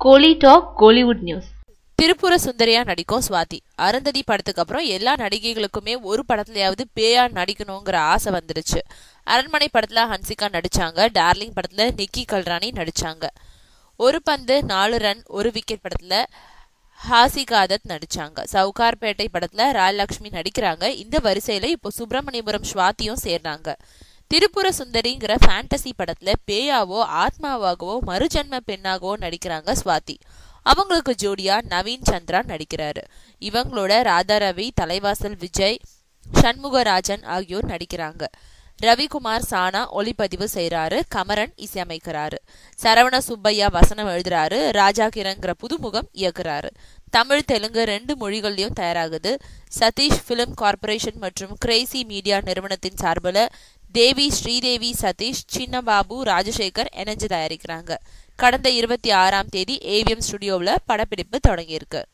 கோலி talk Kollywood news Tripura சுந்தரியா நடிக்கும் சுவாதி அருந்ததி படத்துக்கு அப்புறம் எல்லா நடிகைகளுக்குமே ஒரு படத்துலயாவது பேயா நடிக்கணுங்கிற ஆசை வந்துடுச்சு அரண்மனை படத்துல ஹன்சிகா நடிச்சாங்க டார்லிங் படத்துல நிக்கி கல்ராணி நடிச்சாங்க ஒரு பந்து நாலு ரன் ஒரு விக்கெட் படத்துல ஹாசிகாதத் நடிச்சாங்க சவுகார்பேட்டை படத்துல ராஜலட்சுமி நடிக்கிறாங்க இந்த வரிசையில இப்போ சுப்பிரமணியபுரம் ஸ்வாதியும் சேர்றாங்க திருப்புர சுந்தரிங்கிற ஃபேண்டசி படத்துல பேயாவோ ஆத்மாவாகவோ மறுஜன்ம பெண்ணாகவோ நடிக்கிறாங்க ஸ்வாதி அவங்களுக்கு ஜோடியா நவீன் சந்திரா நடிக்கிறாரு இவங்களோட ராதா ரவி தலைவாசல் விஜய் சண்முகராஜன் ஆகியோர் நடிக்கிறாங்க ரவிக்குமார் சானா ஒளிப்பதிவு செய்றாரு கமரன் இசையமைக்கிறாரு சரவண சுப்பையா வசனம் எழுதுறாரு ராஜா கிரங்கிற புதுமுகம் இயக்குறாரு தமிழ் தெலுங்கு ரெண்டு மொழிகள்லயும் தயாராகுது சதீஷ் பிலிம் கார்ப்பரேஷன் மற்றும் கிரேசி மீடியா நிறுவனத்தின் சார்பில் தேவி ஸ்ரீதேவி சதீஷ் சின்னபாபு ராஜசேகர் இணைஞ்சு தயாரிக்கிறாங்க கடந்த இருபத்தி ஆறாம் தேதி ஏவிஎம் ஸ்டுடியோவில் படப்பிடிப்பு தொடங்கியிருக்கு